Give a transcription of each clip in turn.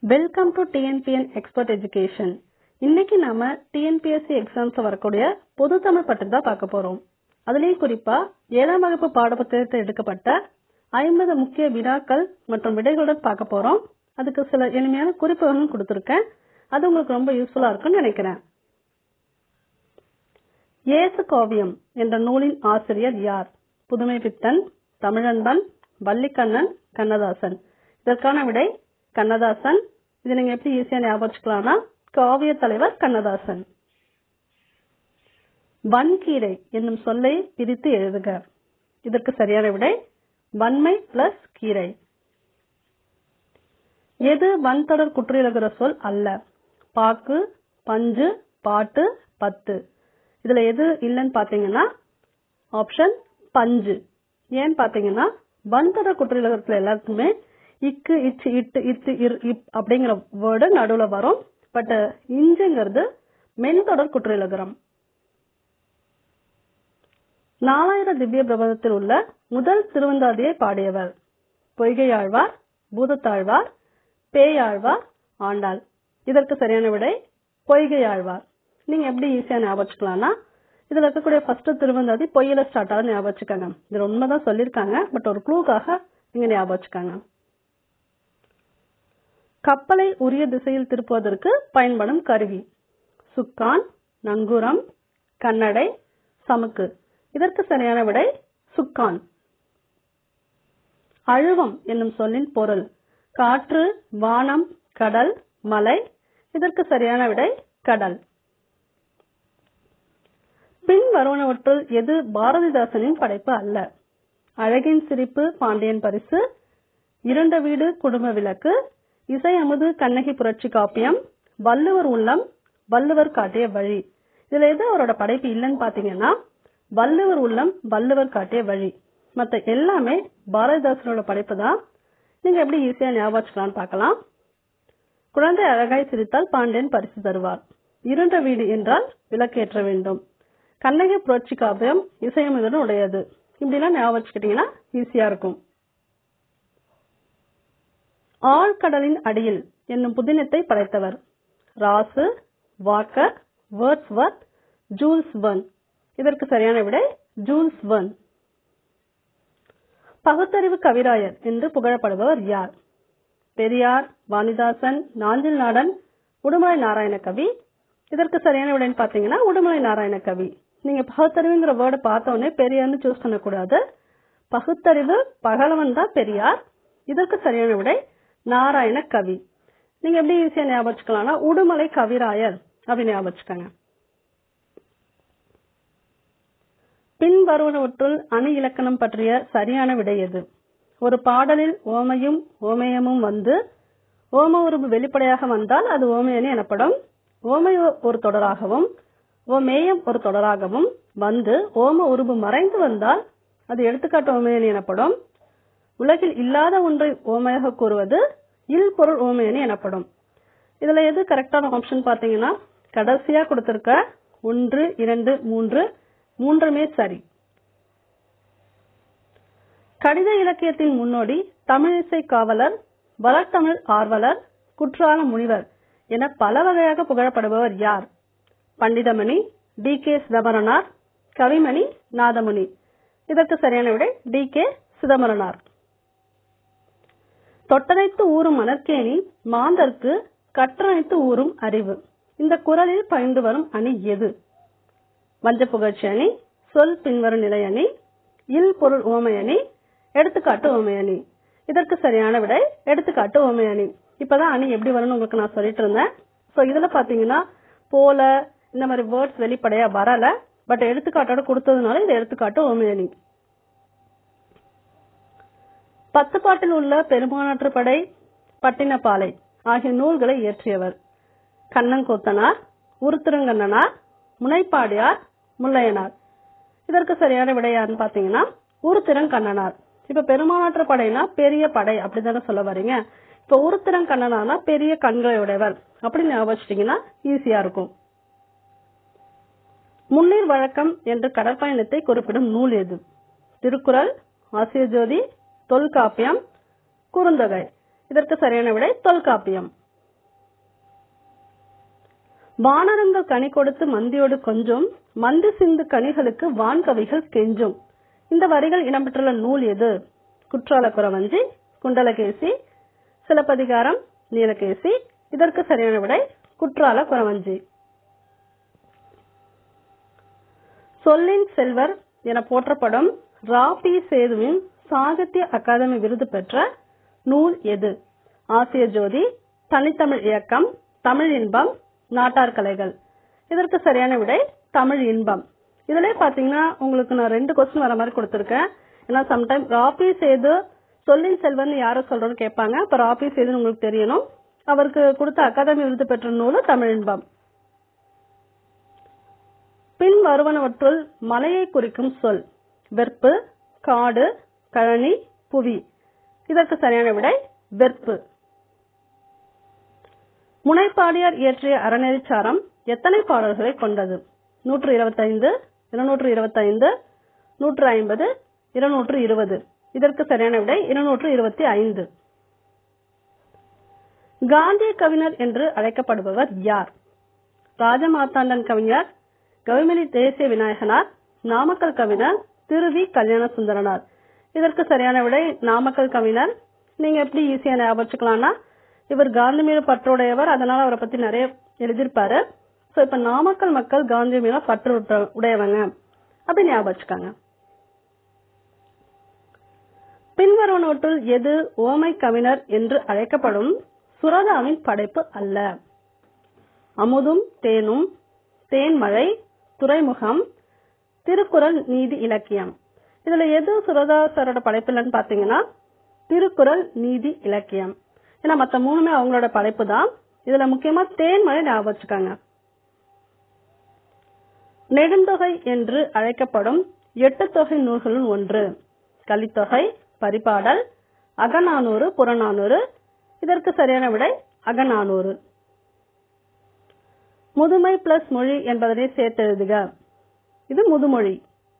welcome to TNPN expert education இன்னைக்கு நாம TNPSC exams வரக்கூடிய பொது தமிழ் பற்றி தான் பார்க்க போறோம் அதுலயும் குறிப்பா ஏழாம் வகுப்பு பாடப்புத்தகத்தில் எடுக்கப்பட்ட ஐம்பது முக்கிய வினாக்கள் மற்றும் விடைகளுடன் பார்க்க போறோம் அதுக்கு சில எளிமையான குறிப்புகளும் கொடுத்திருக்கேன் அது உங்களுக்கு ரொம்ப யூஸ்ஃபுல்லா இருக்கும்னு நினைக்கிறேன் இயேசு காவியம் என்ற நூலின் ஆசிரியர் யார் புதுமை பித்தன் தமிழன்பன் வள்ளிக்கண்ணன் கண்ணதாசன் இதற்கான விடை கண்ணதாசன் இது நீங்க எப்படி ஈஸியா ஞாபகம் வச்சுக்கலாம்னா காவிய தலைவர் கண்ணதாசன் வன்கீரை என்னும் சொல்லை பிரித்து எழுதுக இதற்கு சரியான விடை வன்மை பிளஸ் கீரை எது வன்தொடர் குற்றியலுகிற சொல் அல்ல பாக்கு பஞ்சு பாட்டு பத்து இதுல எது இல்லைன்னு பாத்தீங்கன்னா ஆப்ஷன் பஞ்சு ஏன்னு பாத்தீங்கன்னா வன்தொடர் குற்றியலுகரத்துல எல்லாத்துக்குமே இக்கு இச்சு இட்டு இத்து இர் இப் அப்படிங்கிற வேர்டு நடுவுல வரும் பட் இஞ்சுங்கிறது மென்தொடர் குற்றியலுகரம் நாலாயிர திவ்ய பிரபந்தத்தில் உள்ள முதல் திருவந்தாதியை பாடியவர் பொய்கையாழ்வார் பூதத்தாழ்வார் பேயாழ்வார் ஆண்டாள் இதற்கு சரியான விடை பொய்கையாழ்வார் நீங்க எப்படி ஈஸியா ஞாபகம் வச்சுக்கலாம்னா இதுல இருக்கக்கூடிய ஃபர்ஸ்ட் திருவந்தாதி பொய்யில ஸ்டார்ட் ஆகுது ஞாபகம் வச்சுக்கோங்க இது உண்மைதான் சொல்லியிருக்காங்க பட் ஒரு க்ளூக்காக நீங்க ஞாபகம் வச்சுக்கோங்க கப்பலை உரிய திசையில் திருப்புவதற்கு பயன்படும் கருவி சுக்கான் நங்கூரம் கண்ணடை சமுக்கு இதற்கு சரியான விடை சுக்கான் அழுவம் என்னும் சொல்லின் பொருள் காற்று வானம் கடல் மலை இதற்கு சரியான விடை கடல் பின் வருவனவற்றுள் எது பாரதிதாசனின் படைப்பு அல்ல அழகின் சிரிப்பு பாண்டியன் பரிசு இரண்ட வீடு குடும்ப விளக்கு இசை அமுது கண்ணகி புரட்சி காப்பியம் வள்ளுவர் உள்ளம் வள்ளுவர் காட்டிய வழி இதுல எது அவரோட படைப்பு இல்லைன்னு பாத்தீங்கன்னா வள்ளுவர் உள்ளம் வள்ளுவர் காட்டிய வழி மத்த எல்லாமே பாரதிதாசனோட படைப்பு தான் நீங்க எப்படி ஈஸியா ஞாபகம் வச்சுக்கலாம்னு பார்க்கலாம் குழந்தை அழகாய் சிரித்தால் பாண்டியன் பரிசு தருவார் இருண்ட வீடு என்றால் விளக்கேற்ற வேண்டும் கண்ணகி புரட்சி காப்பியம் இசையமைதன் உடையது இப்படிலாம் ஞாபகம் வச்சுக்கிட்டீங்கன்னா ஈஸியா இருக்கும் ஆழ்கடலின் அடியில் என்னும் புதினத்தை படைத்தவர் Rasu Walker Wordsworth Jules Verne இதற்கு சரியான விடை ஜூல்ஸ் வர்ன் பகுத்தறிவு கவிராயர் என்று புகழப்படுபவர் யார் பெரியார் வாணிதாசன் நாஞ்சில் நாடன் உடுமலை நாராயண கவி இதற்கு சரியான விடைன்னு பாத்தீங்கன்னா உடுமலை நாராயண கவி நீங்க பகுத்தறிவுங்கிற வேர்டை பார்த்தோன்னே பெரியார்னு சூஸ் பண்ணக்கூடாது பகுத்தறிவு பகலவன் தான் பெரியார் இதற்கு சரியான விடை நாராயண கவி நீங்க எப்படி ஈஸியா ஞாபகம் வச்சுக்கலாம்னா உடுமலை கவிராயர் அப்படி ஞாபகம் வச்சுக்கோங்க பின் வருவனவற்றுள் அணு இலக்கணம் பற்றிய சரியான விடை எது ஒரு பாடலில் ஓமையும் ஓமயமும் வந்து ஓம உருவு வெளிப்படையாக வந்தால் அது ஓமையணி எனப்படும் ஓமை ஒரு தொடராகவும் ஓமேயம் ஒரு தொடராகவும் வந்து ஓம உருவு மறைந்து வந்தால் அது எடுத்துக்காட்டு ஓமையணி எனப்படும் உலகில் இல்லாத ஒன்றை ஓமையாக கூறுவது இல் பொருள் ஓமையணி எனப்படும் இதுல எது கரெக்டான ஆப்ஷன் பாத்தீங்கன்னா கடைசியா கொடுத்திருக்க ஒன்று இரண்டு மூன்று மூன்றுமே சரி கடித இலக்கியத்தின் முன்னோடி தமிழிசை காவலர் வளர்த்தமிழ் ஆர்வலர் குற்றால முனிவர் என பல வகையாக புகழப்படுபவர் யார் பண்டிதமணி டி கே சிதம்பரனார் கவிமணி நாதமுனி இதற்கு சரியான விடை டி கே சிதம்பரனார் தொட்டனைத்து ஊறும் மணற்கேணி மாந்தர்க்கு கற்றனைத்து ஊறும் அறிவு இந்த குரலில் பயின்று வரும் அணி எது வஞ்ச புகழ்ச்சி அணி சொல் பின்வரும் நிலை அணி இல் பொருள் ஓமை அணி எடுத்துக்காட்டு ஓமை அணி இதற்கு சரியான விடை எடுத்துக்காட்டு ஓமை அணி இப்பதான் அணி எப்படி வரும்னு உங்களுக்கு நான் சொல்லிட்டு இருந்தேன் சோ இதுல பாத்தீங்கன்னா போல இந்த மாதிரி வேர்ட்ஸ் வெளிப்படையா வரல பட் எடுத்துக்காட்டோட கொடுத்ததுனால இது எடுத்துக்காட்டு ஓமை அணி பத்து பாட்டில் உள்ள பெருமானாற்று படை பட்டினப்பாலை ஆகிய நூல்களை இயற்றியவர் கண்ணங்கோத்தனார் உருத்திரங்கண்ணனார் முனைப்பாடியார் முல்லையனார் இதற்கு சரியான விடையாருன்னு பாத்தீங்கன்னா உருத்திரங்கண்ணனார் இப்ப பெருமானாற்று படைனா பெரிய படை அப்படிதானே சொல்ல வரீங்க இப்ப உருத்திரங்கண்ணனார்னா பெரிய கண்களை உடையவர் அப்படின்னு ஞாபகம் வச்சிட்டீங்கன்னா ஈஸியா இருக்கும் முன்னீர் வழக்கம் என்று கடற்பயணத்தை குறிப்பிடும் நூல் எது திருக்குறள் ஆசிய ஜோதி தொல்காப்பியம் குறுந்தொகை இதற்கு சரியான விடை தொல்காப்பியம் வானரங்கள் கனி கொடுத்து மந்தியோடு கொஞ்சும் மந்தி சிந்து கனிகளுக்கு வான்கவிகள் கெஞ்சும் இந்த வரிகள் இடம்பெற்றுள்ள நூல் எது குற்றால குறவஞ்சி குண்டலகேசி சிலப்பதிகாரம் நீலகேசி இதற்கு சரியான விடை குற்றால குறவஞ்சி சொல்லின் செல்வர் என போற்றப்படும் ரா பி சேதுவின் சாகித்ய அகாதமி விருது பெற்ற நூல் எது ஆசிய ஜோதி தனித்தமிழ் இயக்கம் தமிழ் இன்பம் நாட்டார் கலைகள் இதற்கு சரியான விடை தமிழ் இன்பம் இதுல பாத்தீங்கன்னா உங்களுக்கு நான் ரெண்டு கொஸ்டின் வர மாதிரி கொடுத்திருக்கேன் ஏன்னா சம்டைம் ராபி சேது சொல்லின் செல்வன் யார சொல்றோம்னு கேட்பாங்க அப்ப ராபி சேதுன்னு உங்களுக்கு தெரியணும் அவருக்கு கொடுத்த அகாதமி விருது பெற்ற நூலு தமிழ் இன்பம் பின் வருவனவற்றுள் மலையை குறிக்கும் சொல் வெற்பு காடு கழனி புவி இதற்கு சரியான விடை வெற்பு முனைப்பாடியார் இயற்றிய அறநெறிச்சாரம் எத்தனை பாடல்களை கொண்டது நூற்று இருபத்தைந்து இருநூற்று இருபத்தைந்து நூற்று ஐம்பது இருநூற்று இருபது இதற்கு சரியான விடை இருநூற்று இருபத்தி ஐந்து காந்திய கவிஞர் என்று அழைக்கப்படுபவர் யார் ராஜமார்த்தாண்டன் கவிஞர் கவிமணி தேசிய விநாயகனார் நாமக்கல் கவிஞர் திருவி கல்யாண சுந்தரனார் இதற்கு சரியான விடை நாமக்கல் கவிஞர் நீங்க எப்படி ஈஸியா ஞாபகம் வச்சுக்கலாம்னா இவர் காந்தி மீது பற்றுடையவர் அதனால அவரை பத்தி நிறைய எழுதியிருப்பாரு சோ இப்ப நாமக்கல் மக்கள் காந்தி மீது பற்று உற்ற- உடையவங்க அப்படி ஞாபகம் வச்சுக்காங்க பின்வருவனவற்றுள் எது ஓமை கவிஞர் என்று அழைக்கப்படும் சுரதாவின் படைப்பு அல்ல அமுதும் தேனும் தேன்மழை துறைமுகம் திருக்குறள் நீதி இலக்கியம் இதுல எது சுரதாசரோட படைப்பு இல்லைன்னு பாத்தீங்கன்னா திருக்குறள் நீதி இலக்கியம் ஏன்னா மத்த மூணுமே அவங்களோட படைப்பு தான் இதுல முக்கியமா தேன்மழை ஞாபகம் வச்சுக்காங்க நெடுந்தொகை என்று அழைக்கப்படும் எட்டு தொகை நூல்களுள் ஒன்று கலித்தொகை பரிபாடல் அகநானூறு புறநானூறு இதற்கு சரியான விடை அகநானூறு முதுமை பிளஸ் மொழி என்பதனை சேர்த்து எழுதுக இது முதுமொழி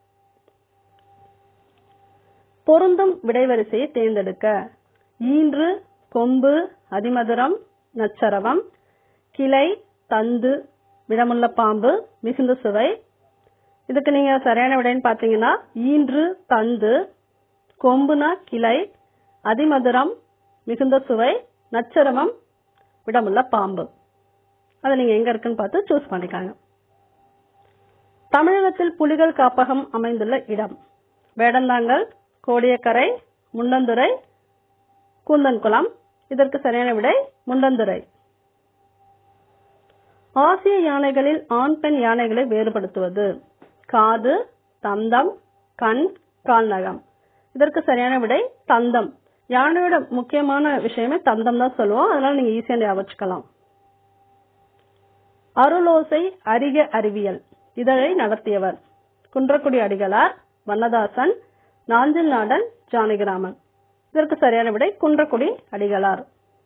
பொருந்தும் விடைவரிசையை தேர்ந்தெடுக்க ஈன்று கொம்பு அதிமதுரம் நச்சரவம் கிளை தந்து விடமுள்ள பாம்பு மிகுந்த சுவை இதுக்கு நீங்க சரியான விடைன்னு பாத்தீங்கன்னா ஈன்று தந்து கொம்புனா கிளை அதிமதுரம் மிகுந்த சுவை நச்சரவம் விடமுள்ள பாம்பு அதை நீங்க எங்க இருக்குன்னு பார்த்து சூஸ் பண்ணிக்காங்க தமிழகத்தில் புலிகள் காப்பகம் அமைந்துள்ள இடம் வேடந்தாங்கல் கோடியக்கரை முண்டந்துறை கூந்தன்குளம் இதற்கு சரியான விடை முண்டந்துறை ஆசிய யானைகளில் ஆண் பெண் யானைகளை வேறுபடுத்துவது காது தந்தம் கண் கால்நகம் இதற்கு சரியான விடை தந்தம் யானையோட முக்கியமான விஷயமே தந்தம் தான் சொல்லுவோம் அதனால நீங்க ஈஸியா ஞாபகம் வச்சுக்கலாம் அருளோசை அறிக அறிவியல் இதழை நடத்தியவர் குன்றக்குடி அடிகளார் வண்ணதாசன் நாஞ்சில் நாடன் ஜானகிராமன் இதற்கு சரியான விடை குன்றக்குடி அடிகளார்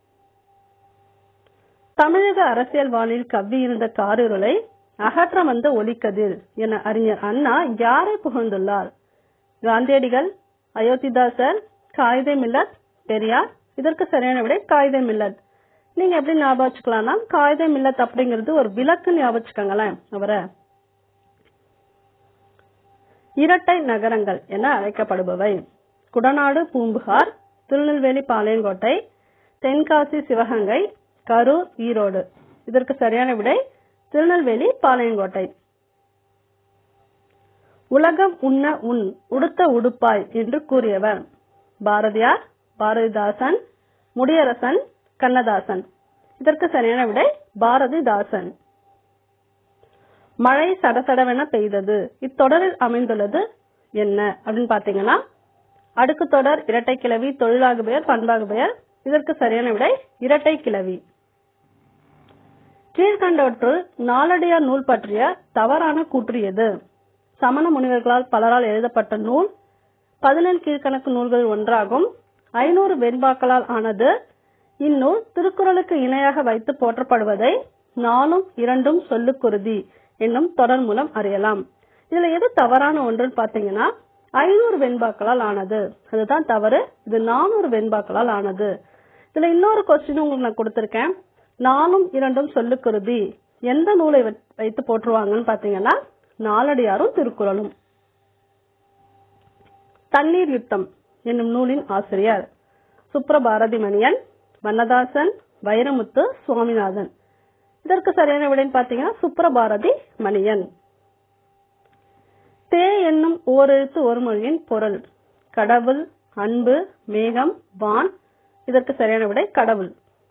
தமிழக அரசியல் வானில் கவ்வியிருந்த காரிருளை அகற்ற வந்த ஒலிக்கதிர் என அறிஞர் அண்ணா யாரை புகழ்ந்துள்ளார் காந்தியடிகள் அயோத்திதாசர் காயிதே மில்லத் பெரியார் இதற்கு சரியான விடை காயிதே மில்லத் நீங்க எப்படி ஞாபகம் வச்சுக்கலாம்னா காயிதே மில்லத் அப்படிங்கிறது ஒரு விளக்கு ஞாபகம் வச்சுக்கோங்களேன் அவரை இரட்டை நகரங்கள் என அழைக்கப்படுபவை குடநாடு பூம்புகார் திருநெல்வேலி பாளையங்கோட்டை தென்காசி சிவகங்கை கரூர் ஈரோடு இதற்கு சரியான விடை திருநெல்வேலி பாளையங்கோட்டை உலகம் உண்ண உன் உடுத்த உடுப்பாய் என்று கூறியவர் பாரதியார் பாரதிதாசன் முடியரசன் கண்ணதாசன் இதற்கு சரியான விடை பாரதிதாசன் மழை சடசடவென பெய்தது இத்தொடரில் அமைந்துள்ளது என்ன அப்படின்னு பாத்தீங்கன்னா அடுக்கு தொடர் இரட்டை கிளவி தொழிலாகு பெயர் பண்பாகு பெயர் இதற்கு சரியான விடை இரட்டை கிளவி கீழ்கண்டவற்றுள் நாலடியார் நூல் பற்றிய தவறான கூற்று எது சமண முனிவர்களால் பலரால் எழுதப்பட்ட நூல் பதினெண் கீழ்கணக்கு நூல்கள் ஒன்றாகும் ஐநூறு வெண்பாக்களால் ஆனது இந்நூல் திருக்குறளுக்கு இணையாக வைத்து போற்றப்படுவதை நாலும் இரண்டும் சொல்லுக்குருதி என்னும் தொடர் மூலம் அறியலாம் இதுல எது தவறான ஒன்றுன்னு பாத்தீங்கன்னா ஐநூறு வெண்பாக்களால் ஆனது அதுதான் தவறு இது நானூறு வெண்பாக்களால் ஆனது இதுல இன்னொரு கொஸ்டின் உங்களுக்கு நான் கொடுத்திருக்கேன் நாலும் இரண்டும் சொல்லுக்குருதி எந்த நூலை வ- வைத்து போற்றுவாங்கன்னு பாத்தீங்கன்னா நாலடியாரும் திருக்குறளும் தண்ணீர் யுத்தம் என்னும் நூலின் ஆசிரியர் சுப்ரபாரதி மணியன் வண்ணதாசன் வைரமுத்து சுவாமிநாதன் இதற்கு சரியான விடைன்னு பாத்தீங்கன்னா சுப்ரபாரதி மணியன் தே என்னும் ஓரெழுத்து ஒரு மொழியின் பொருள் கடவுள் அன்பு மேகம் வான் இதற்கு சரியான விடை கடவுள்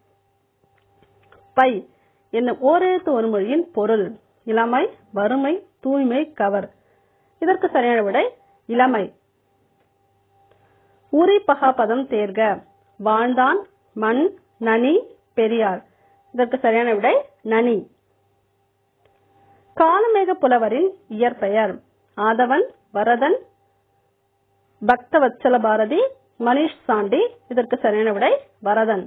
பை என்னும் ஓரெழுத்து ஒரு மொழியின் பொருள் இளமை வறுமை தூய்மை கவர் இதற்கு சரியான விடை இளமை உரி பகாபதம் தேர்க வாழ்ந்தான் மண் நனி பெரியார் இதற்கு சரியான விடை நனி காலமேக புலவரின் இயற்பெயர் ஆதவன் வரதன் பக்தவத்சல பாரதி மணிஷ் சாண்டி இதற்கு சரியான விடை வரதன்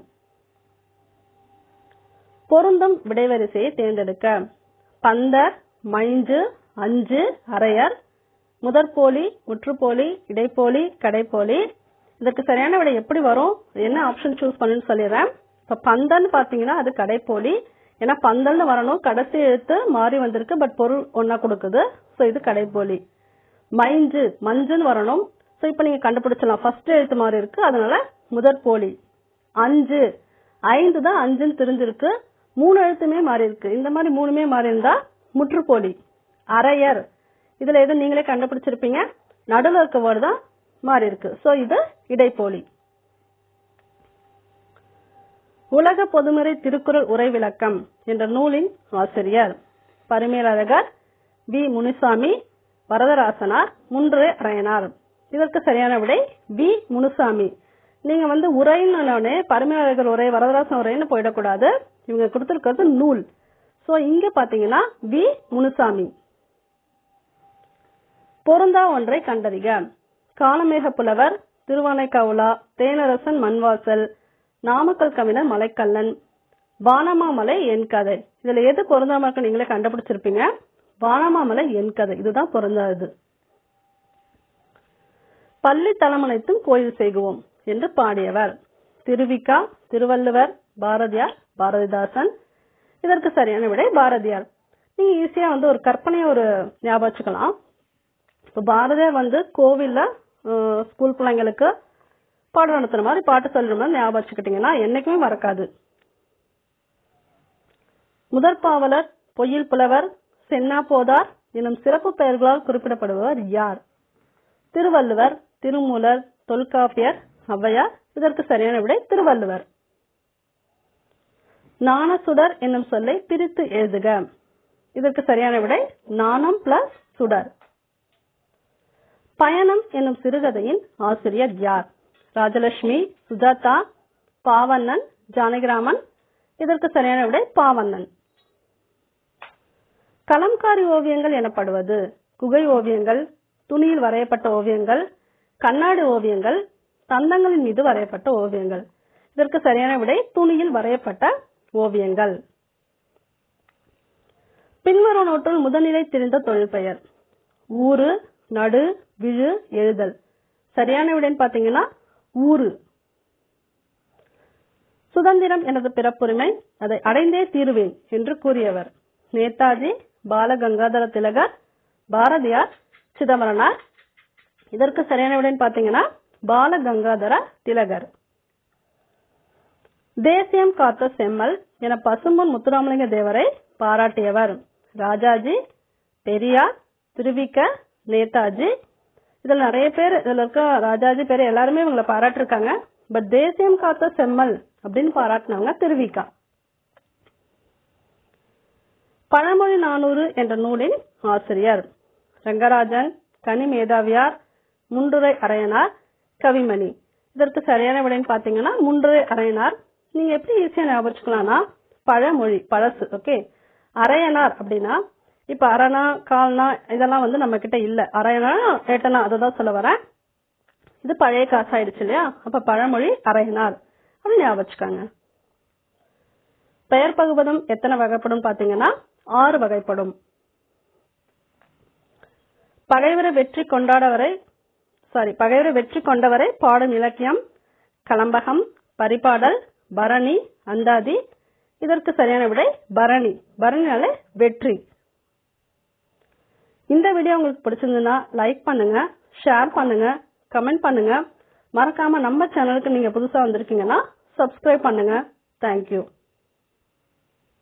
பொருந்தும் விடைவரிசையை தேர்ந்தெடுக்க பந்தர் மைஞ்சு அஞ்சு அரையர் முதற்போலி முற்றுப்போலி இடைப்போலி கடைப்போலி இதற்கு சரியான விடை எப்படி வரும் என்ன ஆப்ஷன் சூஸ் பண்ணுன்னு சொல்லிடுறேன் இப்ப பந்தல்னு பாத்தீங்கன்னா அது கடைப்போலி ஏன்னா பந்தல்னு வரணும் கடைசி எழுத்து மாறி வந்திருக்கு பட் பொருள் ஒன்னா கொடுக்குது சோ இது கடைப்போலி மைஞ்சு மஞ்சுன்னு வரணும் சோ இப்ப நீங்க கண்டுபிடிச்சலாம் ஃபர்ஸ்ட் எழுத்து மாறி இருக்கு அதனால முதற்போலி அஞ்சு ஐந்து தான் அஞ்சுன்னு தெரிஞ்சிருக்கு மூணு எழுத்துமே மாறி இருக்கு இந்த மாதிரி மூணுமே மாறி இருந்தா முற்றுப்போலி அரையர் இதுல எது நீங்களே கண்டுபிடிச்சிருப்பீங்க நடுவுல இருக்க வேர்டு தான் மாறி இருக்கு சோ இது இடைப்போலி உலக பொதுமறை திருக்குறள் உரை விளக்கம் என்ற நூலின் ஆசிரியர் பரிமேலழகர் வி முனுசாமி வரதராசனார் முன்றுரை அரையனார் இதற்கு சரியான விடை வி முனுசாமி நீங்க வந்து உரைன்னு பரிமேலழகர் உரை வரதராசன் உரைன்னு போயிடக்கூடாது இவங்க கொடுத்திருக்கிறது நூல் சோ இங்க பாத்தீங்கன்னா வி முனுசாமி பொருந்தா ஒன்றை கண்டறிக காலமேக புலவர் திருவானைக்காவுலா தேனரசன் மண்வாசல் நாமக்கல் கவிஞர் மலைக்கல்லன் வானமாமலை என் கதை இதுல எது பொருந்தாம இருக்கு நீங்களே கண்டுபிடிச்சிருப்பீங்க வானமாமலை என் கதை இதுதான் பொருந்தாது பள்ளி தலமனைத்தும் கோயில் செய்குவோம் என்று பாடியவர் திருவிக்கா திருவள்ளுவர் பாரதியார் பாரதிதாசன் இதற்கு சரியான விடை பாரதியார் நீங்க ஈஸியா வந்து ஒரு கற்பனையை ஒரு ஞாபகம் வச்சுக்கலாம் இப்ப பாரதியார் வந்து கோவில்ல அஹ், ஸ்கூல் பிள்ளைங்களுக்கு பாடம் நடத்துற மாதிரி பாட்டு சொல்ற மாதிரி ஞாபகம் வச்சுக்கிட்டீங்கன்னா என்னைக்குமே மறக்காது முதற்பாவலர் பொய்யில் புலவர் சென்னா போதார் எனும் சிறப்பு பெயர்களால் குறிப்பிடப்படுபவர் யார் திருவள்ளுவர் திருமூலர் தொல்காப்பியர் ஔவையார் இதற்கு சரியான விடை திருவள்ளுவர் நாணசுடர் என்னும் சொல்லை பிரித்து எழுதுக இதற்கு சரியான விடை நாணம் பிளஸ் சுடர் பயணம் என்னும் சிறுகதையின் ஆசிரியர் யார் ராஜலட்சுமி சுஜாதா பாவண்ணன் ஜானகிராமன் இதற்கு சரியான விடை பாவண்ணன் கலம்காரி ஓவியங்கள் எனப்படுவது குகை ஓவியங்கள் துணியில் வரையப்பட்ட ஓவியங்கள் கண்ணாடி ஓவியங்கள் தந்தங்களின் மீது வரையப்பட்ட ஓவியங்கள் இதற்கு சரியான விடை துணியில் வரையப்பட்ட ஓவியங்கள் பின்வரும் நோட்டில் முதல்நிலை தெரிந்த தொழில் பெயர் ஊரு நடு விழு எழுதல் சரியான விடைன்னு பாத்தீங்கன்னா ஊரு சுதந்திரம் எனது பிறப்புரிமை அதை அடைந்தே தீருவேன் என்று கூறியவர் நேதாஜி பாலகங்காதர திலகர் பாரதியார் சிதம்பரனார் இதற்கு சரியான விடைன்னு பாத்தீங்கன்னா பாலகங்காதர திலகர் தேசியம் காத்த செம்மல் என பசும்பொன் முத்துராமலிங்க தேவரை பாராட்டியவர் ராஜாஜி பெரியார் திருவிக்க நேதாஜி இதுல நிறைய பேர் இதுல இருக்க ராஜாஜி பேர் எல்லாருமே இவங்களை பாராட்டிருக்காங்க பட் தேசியம் காத்த செம்மல் அப்படின்னு பாராட்டினவங்க திருவிக்கா பழமொழி நானூறு என்ற நூலின் ஆசிரியர் ரங்கராஜன் கனி மேதாவியார் முண்டுரை அரையனார் கவிமணி இதற்கு சரியான விடைன்னு பாத்தீங்கன்னா முண்டுரை அரையனார் நீங்க எப்படி ஈஸியா ஞாபகம் வச்சுக்கலாம்னா பழமொழி பழசு ஓகே அரையனார் அப்படின்னா இப்ப அரணா கால்னா இதெல்லாம் வந்து நம்ம கிட்ட இல்ல அரையனா ஏட்டனா அதை தான் சொல்ல வரேன் இது பழைய காசு ஆயிடுச்சு இல்லையா அப்ப பழமொழி அரையனார் அப்படின்னு ஞாபகம் வச்சுக்காங்க பெயர் பகுபதம் எத்தனை வகைப்படும் பாத்தீங்கன்னா ஆறு வகைப்படும் பகைவரை வெற்றி கொண்டாடவரை சாரி பகைவரை வெற்றி கொண்டவரை பாடும் இலக்கியம் கலம்பகம் பரிபாடல் பரணி அந்தாதி இதற்கு சரியான விடை பரணி பரணினாலே வெற்றி இந்த வீடியோ உங்களுக்கு பிடிச்சிருந்ததுன்னா லைக் பண்ணுங்க ஷேர் பண்ணுங்க கமெண்ட் பண்ணுங்க மறக்காம நம்ம சேனலுக்கு நீங்க புதுசா வந்திருக்கீங்கன்னா சப்ஸ்கிரைப் பண்ணுங்க தேங்க்யூ